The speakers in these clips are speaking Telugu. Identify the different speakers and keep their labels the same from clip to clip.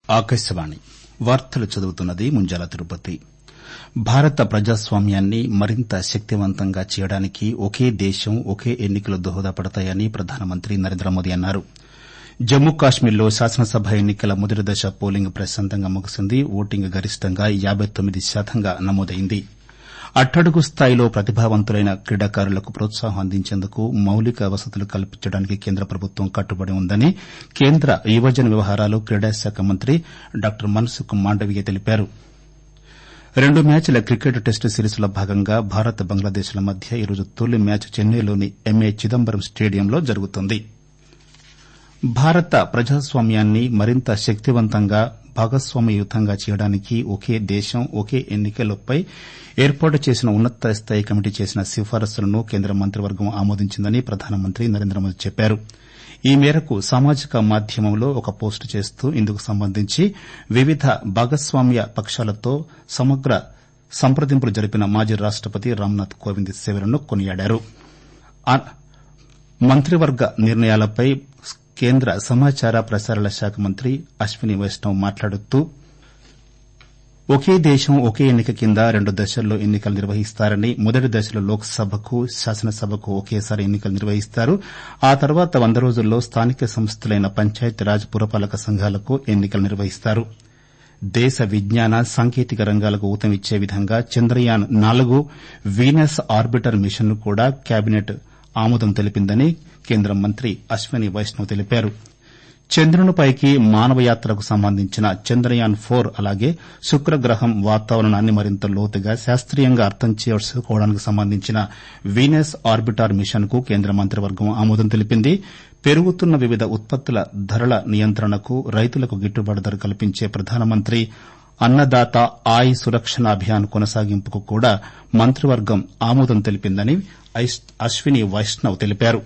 Speaker 1: ఆకాశవాణి వార్తలు చదువుతున్నది ముంజాల తిరుపతి భారత ప్రజాస్వామ్యాన్ని మరింత శక్తివంతంగా చేయడానికి ఒకే దేశం ఒకే ఎన్నికలు దోహదపడతాయని ప్రధానమంత్రి నరేంద్రమోదీ అన్నారు జమ్మూ కాశ్మీర్లో శాసనసభ ఎన్నికల మొదటి దశ పోలింగ్ ప్రశాంతంగా ముగిసింది ఓటింగ్ గరిష్టంగా యాబై తొమ్మిది శాతంగా నమోదైంది అట్టడుగు స్థాయిలో ప్రతిభావంతులైన క్రీడాకారులకు ప్రోత్సాహం అందించేందుకు మౌలిక వసతులు కల్పించడానికి కేంద్ర ప్రభుత్వం కట్టుబడి ఉందని కేంద్ర యువజన వ్యవహారాలు క్రీడా శాఖ మంత్రి డాక్టర్ మన్సుఖ్ మాండవీయ తెలిపారు రెండు మ్యాచ్ల క్రికెట్ టెస్టు సిరీస్లో భాగంగా భారత్ బంగ్లాదేశ్ల మధ్య ఈరోజు తొలి మ్యాచ్ చెన్నైలోని ఎంఏ చిదంబరం స్టేడియంలో జరుగుతుంది భారత ప్రజాస్వామ్యాన్ని మరింత శక్తివంతంగా భాగస్వామ్యయుతంగా చేయడానికి ఒకే దేశం ఒకే ఎన్నికలపై ఏర్పాటు చేసిన ఉన్నత స్థాయి కమిటీ చేసిన సిఫారసులను కేంద్ర మంత్రివర్గం ఆమోదించిందని ప్రధానమంత్రి నరేంద్రమోదీ చెప్పారు ఈ మేరకు సామాజిక మాధ్యమంలో ఒక పోస్టు చేస్తూ ఇందుకు సంబంధించి వివిధ భాగస్వామ్య పక్షాలతో సమగ్ర సంప్రదింపులు జరిపిన మాజీ రాష్టపతి రామ్నాథ్ కోవింద్ సేవలను కొనియాడారు మంత్రివర్గ నిర్ణయాలపై కేంద్ర సమాచార ప్రసారాల శాఖ మంత్రి అశ్విని వైష్ణవ్ మాట్లాడుతూ ఒకే దేశం ఒకే ఎన్నిక కింద రెండు దశల్లో ఎన్నికలు నిర్వహిస్తారని మొదటి దశలో లోక్ సభకు శాసనసభకు ఒకేసారి ఎన్నికలు నిర్వహిస్తారు ఆ తర్వాత వంద రోజుల్లో స్థానిక సంస్థలైన పంచాయతీరాజ్ పురపాలక సంఘాలకు ఎన్నికలు నిర్వహిస్తారు దేశ విజ్ఞాన సాంకేతిక రంగాలకు ఊతమిచ్చే విధంగా చంద్రయాన్ నాలుగు వీనస్ ఆర్బిటర్ మిషన్ను కూడా కేబినెట్ ఆమోదం తెలిపిందని కేంద్ర మంత్రి అశ్విని వైష్ణవ్ తెలిపారు చంద్రునిపైకి మానవయాత్రకు సంబంధించిన చంద్రయాన్ ఫోర్ అలాగే శుక్రగ్రహం వాతావరణాన్ని మరింత లోతుగా శాస్త్రీయంగా అర్థం చేసుకోవడానికి సంబంధించిన వీనస్ ఆర్బిటార్ మిషన్ కు కేంద్ర మంత్రివర్గం ఆమోదం తెలిపింది పెరుగుతున్న వివిధ ఉత్పత్తుల ధరల నియంత్రణకు రైతులకు గిట్టుబాటు ధర కల్పించే ప్రధానమంత్రి అన్నదాత ఆయ్ సురక్షణ అభియాన్ కొనసాగింపుకు కూడా మంత్రివర్గం ఆమోదం తెలిపిందని అశ్విని వైష్ణవ్ తెలిపారు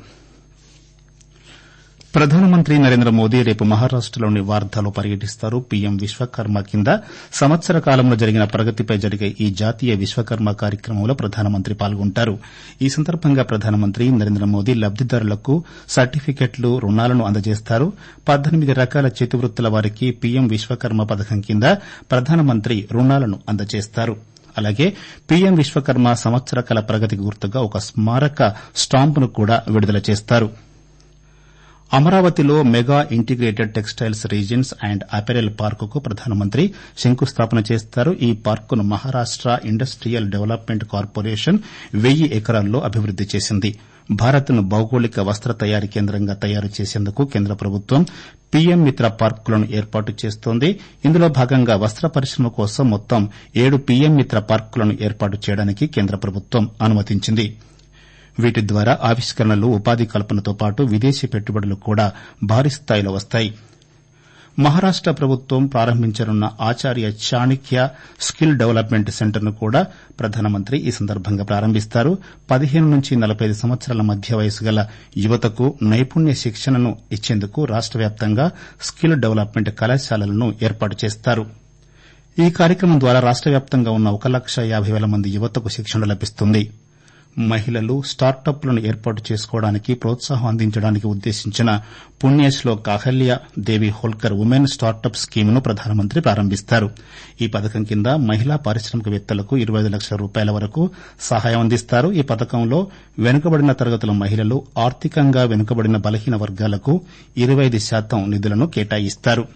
Speaker 1: ప్రధానమంత్రి నరేంద్ర మోదీ రేపు మహారాష్టలోని వార్ధాలో పర్యటిస్తారు పీఎం విశ్వకర్మ కింద సంవత్సర కాలంలో జరిగిన ప్రగతిపై జరిగే ఈ జాతీయ విశ్వకర్మ కార్యక్రమంలో ప్రధానమంత్రి పాల్గొంటారు ఈ సందర్భంగా ప్రధానమంత్రి నరేంద్ర మోదీ లబ్దిదారులకు సర్టిఫికెట్లు రుణాలను అందజేస్తారు పద్దెనిమిది రకాల చేతివృత్తుల వారికి పీఎం విశ్వకర్మ పథకం కింద ప్రధానమంత్రి రుణాలను అందజేస్తారు అలాగే పీఎం విశ్వకర్మ సంవత్సర కాల ప్రగతికి గుర్తుగా ఒక స్మారక స్టాంపును కూడా విడుదల చేస్తారు అమరావతిలో mega integrated textiles regions and apparel పార్కుకు ప్రధానమంత్రి శంకుస్థాపన చేస్తారు ఈ పార్కును మహారాష్ట ఇండస్టియల్ డెవలప్మెంట్ కార్పొరేషన్ వెయ్యి ఎకరాల్లో అభివృద్ది చేసింది భారత్ను భౌగోళిక వస్త తయారీ కేంద్రంగా తయారు చేసేందుకు కేంద్ర ప్రభుత్వం పీఎం మిత్ర పార్కులను ఏర్పాటు చేస్తోంది ఇందులో భాగంగా వస్త పరిశ్రమ కోసం మొత్తం ఏడు పీఎం మిత్ర పార్కులను ఏర్పాటు చేయడానికి కేంద్ర ప్రభుత్వం అనుమతించింది వీటి ద్వారా ఆవిష్కరణలు ఉపాధి కల్పనతో పాటు విదేశీ పెట్టుబడులు కూడా భారీ స్థాయిలో వస్తాయి మహారాష్ట ప్రభుత్వం ప్రారంభించనున్న ఆచార్య చాణిక్య స్కిల్ డెవలప్మెంట్ సెంటర్ను కూడా ప్రధానమంత్రి ఈ సందర్భంగా ప్రారంభిస్తారు పదిహేను నుంచి నలబై ఐదు సంవత్సరాల మధ్య వయసు గల యువతకు నైపుణ్య శిక్షణను ఇచ్చేందుకు రాష్ట వ్యాప్తంగా స్కిల్ డెవలప్మెంట్ కళాశాలలను ఏర్పాటు చేస్తారు ఈ కార్యక్రమం ద్వారా రాష్ట వ్యాప్తంగా ఉన్న ఒక లక్ష యాబై పేల మంది యువతకు శిక్షణ లభిస్తుంది మహిళలు స్టార్టప్లను ఏర్పాటు చేసుకోవడానికి ప్రోత్సాహం అందించడానికి ఉద్దేశించిన పుణ్యశ్లోక్ అహల్య దేవి హోల్కర్ ఉమెన్ స్టార్టప్ స్కీమ్ను ప్రధానమంత్రి ప్రారంభిస్తారు ఈ పథకం కింద మహిళా పారిశ్రామికవేత్తలకు ఇరవై ఐదు లక్షల రూపాయల వరకు సహాయం అందిస్తారు ఈ పథకంలో వెనుకబడిన తరగతుల మహిళలు ఆర్థికంగా వెనుకబడిన బలహీన వర్గాలకు ఇరవై ఐదు శాతం నిధులను కేటాయిస్తారు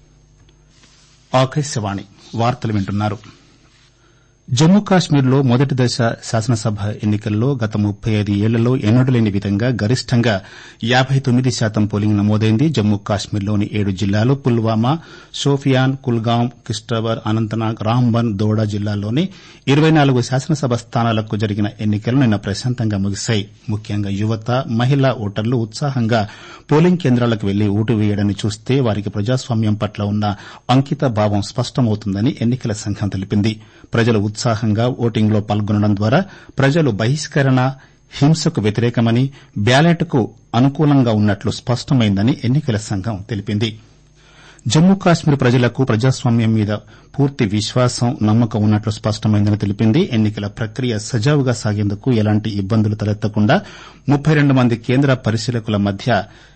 Speaker 1: జమ్మూ కాశ్మీర్లో మొదటి దశ శాసనసభ ఎన్నికల్లో గత ముప్పై ఐదు ఏళ్లలో ఎన్నడూ లేని విధంగా గరిష్టంగా యాబై తొమ్మిది శాతం పోలింగ్ నమోదైంది జమ్మూ కాశ్మీర్లోని ఏడు జిల్లాలు పుల్వామా షోపియాన్ కుల్గాం కిష్తవర్ అనంతనాగ్ రాంబన్ దోడా జిల్లాల్లోని ఇరవై నాలుగు శాసనసభ స్థానాలకు జరిగిన ఎన్నికలు నిన్న ప్రశాంతంగా ముగిశాయి ముఖ్యంగా యువత మహిళా ఓటర్లు ఉత్సాహంగా పోలింగ్ కేంద్రాలకు వెళ్లి ఓటు వేయడాన్ని చూస్తే వారికి ప్రజాస్వామ్యం పట్ల ఉన్న అంకిత భావం స్పష్టమవుతుందని ఎన్నికల సంఘం తెలిపింది ప్రజలు ఉత్సాహంగా ఓటింగ్లో పాల్గొనడం ద్వారా ప్రజలు బహిష్కరణ హింసకు వ్యతిరేకమని బ్యాలెట్కు అనుకూలంగా ఉన్నట్లు స్పష్టమైందని ఎన్నికల సంఘం తెలిపింది జమ్మూ కాశ్మీర్ ప్రజలకు ప్రజాస్వామ్యం మీద పూర్తి విశ్వాసం నమ్మకం ఉన్నట్లు స్పష్టమైందని తెలిపింది ఎన్నికల ప్రక్రియ సజావుగా సాగేందుకు ఎలాంటి ఇబ్బందులు తలెత్తకుండా ముప్పై రెండు మంది కేంద్ర పరిశీలకుల మధ్య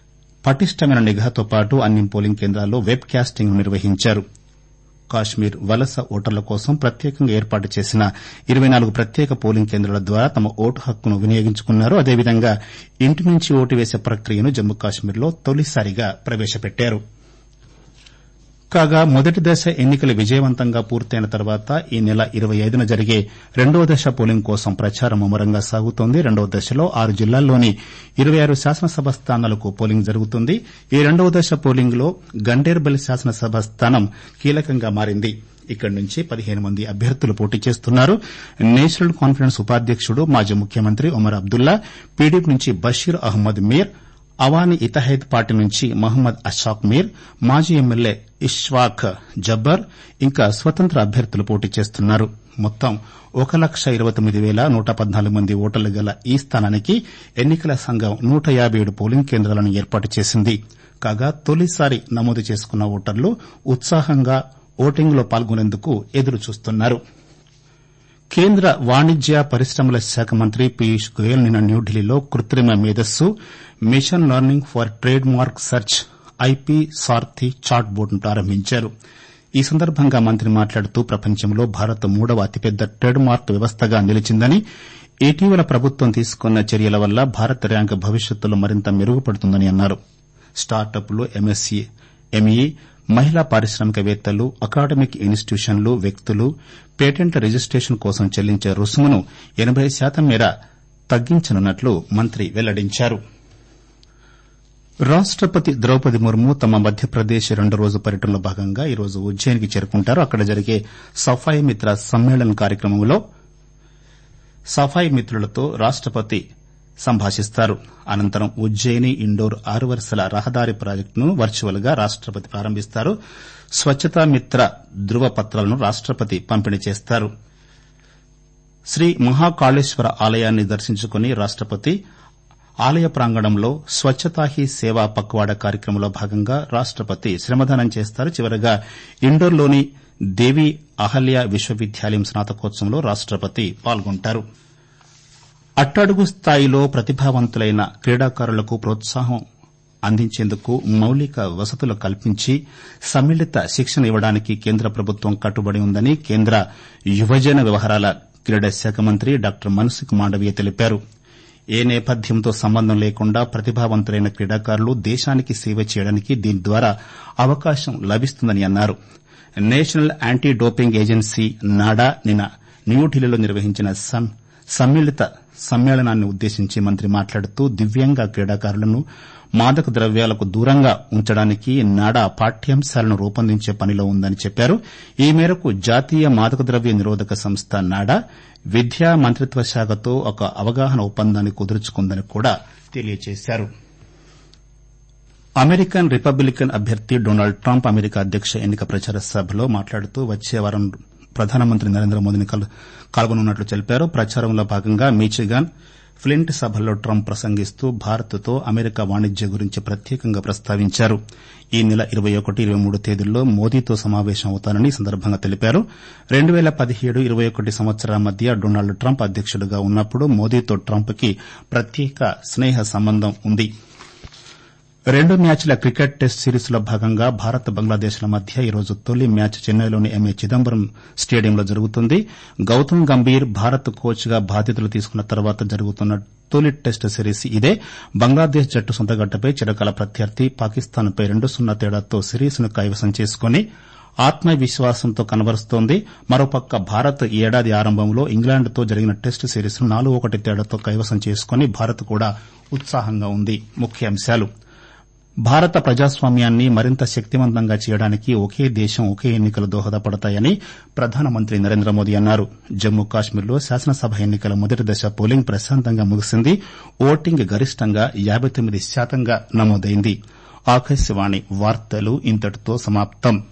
Speaker 1: పటిష్టమైన నిఘాతో పాటు అన్ని పోలింగ్ కేంద్రాల్లో వెబ్ కాస్టింగ్ నిర్వహించారు కాశ్మీర్ వలస ఓటర్ల కోసం ప్రత్యేకంగా ఏర్పాటు చేసిన ఇరవై నాలుగు ప్రత్యేక పోలింగ్ కేంద్రాల ద్వారా తమ ఓటు హక్కును వినియోగించుకున్నారు అదేవిధంగా ఇంటి నుంచి ఓటు వేసే ప్రక్రియను జమ్మూ కాశ్మీర్లో తొలిసారిగా ప్రవేశపెట్టారు కాగా మొదటి దశ ఎన్నికలు విజయవంతంగా పూర్తయిన తర్వాత ఈ నెల ఇరవై ఐదున జరిగే రెండో దశ పోలింగ్ కోసం ప్రచారం ముమ్మరంగా సాగుతోంది రెండవ దశలో ఆరు జిల్లాల్లోని ఇరవై ఆరు శాసనసభ స్థానాలకు పోలింగ్ జరుగుతుంది ఈ రెండవ దశ పోలింగ్ లో గండేర్బల్ శాసనసభ స్థానం కీలకంగా మారింది ఇక్కడి నుంచి పదిహేను మంది అభ్యర్థులు పోటీ చేస్తున్నారు నేషనల్ కాన్ఫరెన్స్ ఉపాధ్యకుడు మాజీ ముఖ్యమంత్రి ఒమర్ అబ్దుల్లా పీడీపీ నుంచి బషీర్ అహ్మద్ మీర్ అవానీ ఇతహైద్ పార్టీ నుంచి మహమ్మద్ అషాక్ మీర్ మాజీ ఎమ్మెల్యే ఇష్వాక్ జబ్బర్ ఇంకా స్వతంత్ర అభ్యర్థులు పోటీ చేస్తున్నారు మొత్తం ఒక లక్ష ఇరవై తొమ్మిది పేల నూట పద్నాలుగు మంది ఓటర్లు గల ఈ స్థానానికి ఎన్నికల సంఘం నూట యాబై ఏడు పోలింగ్ కేంద్రాలను ఏర్పాటు చేసింది కాగా తొలిసారి నమోదు చేసుకున్న ఓటర్లు ఉత్సాహంగా ఓటింగ్లో పాల్గొనేందుకు ఎదురుచూస్తున్నారు కేంద్ర వాణిజ్య పరిశ్రమల శాఖ మంత్రి పీయూష్ గోయల్ నిన్న న్యూఢిల్లీలో కృత్రిమ మేధస్సు machine learning for trade mark search IP Sarthi చాట్ బోర్డును ప్రారంభించారు ఈ సందర్భంగా మంత్రి మాట్లాడుతూ ప్రపంచంలో భారత్ మూడవ అతిపెద్ద ట్రేడ్ మార్క్ వ్యవస్థగా నిలిచిందని ఇటీవల ప్రభుత్వం తీసుకున్న చర్యల వల్ల భారత్ ర్యాంక్ భవిష్యత్తులో మరింత మెరుగుపడుతుందని అన్నారు స్టార్టప్లు ఎంఎస్ఎంఈ మహిళా పారిశ్రామికవేత్తలు అకాడమిక్ ఇన్స్టిట్యూషన్లు వ్యక్తులు పేటెంట్ల రిజిస్టేషన్ కోసం చెల్లించే రుసుమును ఎనబై శాతం మేర తగ్గించనున్నట్లు మంత్రి వెల్లడించారు రాష్టపతి ద్రౌపది ముర్ము తమ మధ్యప్రదేశ్ రెండు రోజు పర్యటనలో భాగంగా ఈరోజు ఉజ్జయినికి చేరుకుంటారు అక్కడ జరిగే సఫాయి మిత్ర సమ్మేళన్ కార్యక్రమంలో సఫాయి మిత్రులతో రాష్టపతి సంభాషిస్తారు అనంతరం ఉజ్జయిని ఇండోర్ ఆరు వరుసల రహదారి ప్రాజెక్టును వర్చువల్ గా రాష్టపతి ప్రారంభిస్తారు స్వచ్చతా మిత్ర ధృవపత్రాలను రాష్టపతి పంపిణీ చేస్తారు శ్రీ మహాకాళేశ్వర ఆలయాన్ని దర్శించుకుని రాష్టపతి ఆలయ ప్రాంగణంలో స్వచ్చతా హీ సేవా పక్వాడ కార్యక్రమంలో భాగంగా రాష్టపతి శ్రమదానం చేస్తారు చివరగా ఇండోర్లోని దేవి అహల్య విశ్వవిద్యాలయం స్నాతకోత్సవంలో రాష్టపతి పాల్గొంటారు అట్టడుగు స్థాయిలో ప్రతిభావంతులైన క్రీడాకారులకు ప్రోత్సాహం అందించేందుకు మౌలిక వసతులు కల్పించి సమ్మిళిత శిక్షణ ఇవ్వడానికి కేంద్ర ప్రభుత్వం కట్టుబడి ఉందని కేంద్ర యువజన వ్యవహారాల క్రీడా శాఖ మంత్రి డాక్టర్ మన్సుఖ్ మాండవీయ తెలిపారు ఏ నేపథ్యంతో సంబంధం లేకుండా ప్రతిభావంతులైన క్రీడాకారులు దేశానికి సేవ చేయడానికి దీని ద్వారా అవకాశం లభిస్తుందని అన్నారు national anti doping agency NADA నిన్న న్యూఢిల్లీలో నిర్వహించిన సమ్మిళిత సమ్మేళనాన్ని ఉద్దేశించి మంత్రి మాట్లాడుతూ దివ్యాంగ క్రీడాకారులను మాదక ద్రవ్యాలకు దూరంగా ఉంచడానికి నాడా పాఠ్యాంశాలను రూపొందించే పనిలో ఉందని చెప్పారు ఈ మేరకు జాతీయ మాదక ద్రవ్య నిరోధక సంస్థ నాడా విద్యా మంత్రిత్వ శాఖతో ఒక అవగాహన ఒప్పందాన్ని కుదుర్చుకుందని కూడా తెలియజేశారు అమెరికన్ రిపబ్లికన్ అభ్యర్థి డొనాల్డ్ ట్రంప్ అమెరికా అధ్యక్ష ఎన్నిక ప్రచార సభలో మాట్లాడుతూ వచ్చే వారం ప్రధానమంత్రి నరేంద్ర మోదీని కలుగొనున్నట్లు తెలిపారు ప్రచారంలో భాగంగా మీచిగాన్ ఫ్లింట్ సభల్లో ట్రంప్ ప్రసంగిస్తూ భారత్తో అమెరికా వాణిజ్యం గురించి ప్రత్యేకంగా ప్రస్తావించారు ఈ నెల ఇరవై ఒకటి ఇరవై మూడు తేదీల్లో మోదీతో సమావేశం అవుతానని ఈ సందర్భంగా తెలిపారు రెండు పేల పదిహేడు ఇరవై ఒకటి సంవత్సరాల మధ్య డొనాల్డ్ ట్రంప్ అధ్యకుడుగా ఉన్నప్పుడు మోదీతో ట్రంప్ కి ప్రత్యేక స్నేహ సంబంధం ఉంది రెండు మ్యాచ్ల క్రికెట్ టెస్ట్ సిరీస్లో భాగంగా భారత్ బంగ్లాదేశ్ల మధ్య ఈరోజు తొలి మ్యాచ్ చెన్నైలోని ఎంఏ చిదంబరం స్టేడియంలో జరుగుతుంది గౌతమ్ గంభీర్ భారత్ కోచ్ గా బాధ్యతలు తీసుకున్న తర్వాత జరుగుతున్న తొలి టెస్ట్ సిరీస్ ఇదే బంగ్లాదేశ్ జట్టు సొంతగడ్డపై చిరకాల ప్రత్యర్థి పాకిస్తాన్పై రెండు సున్నా తేడాతో సిరీస్ను కైవసం చేసుకుని ఆత్మవిశ్వాసంతో కనబరుస్తోంది మరోపక్క భారత్ ఈ ఏడాది ఆరంభంలో ఇంగ్లాండ్తో జరిగిన టెస్ట్ సిరీస్ను నాలుగు ఒకటి తేడాతో కైవసం చేసుకుని భారత్ కూడా ఉత్సాహంగా ఉంది ముఖ్యాంశాలు భారత ప్రజాస్వామ్యాన్ని మరింత శక్తివంతంగా చేయడానికి ఒకే దేశం ఒకే ఎన్నికలు దోహదపడతాయని ప్రధానమంత్రి నరేంద్ర మోదీ అన్నారు జమ్మూ కాశ్మీర్లో శాసనసభ ఎన్నికల మొదటి దశ పోలింగ్ ప్రశాంతంగా ముగిసింది ఓటింగ్ గరిష్టంగా యాబై తొమ్మిది శాతంగా నమోదైంది ఆకాశవాణి వార్తలు ఇంతటితో సమాప్తం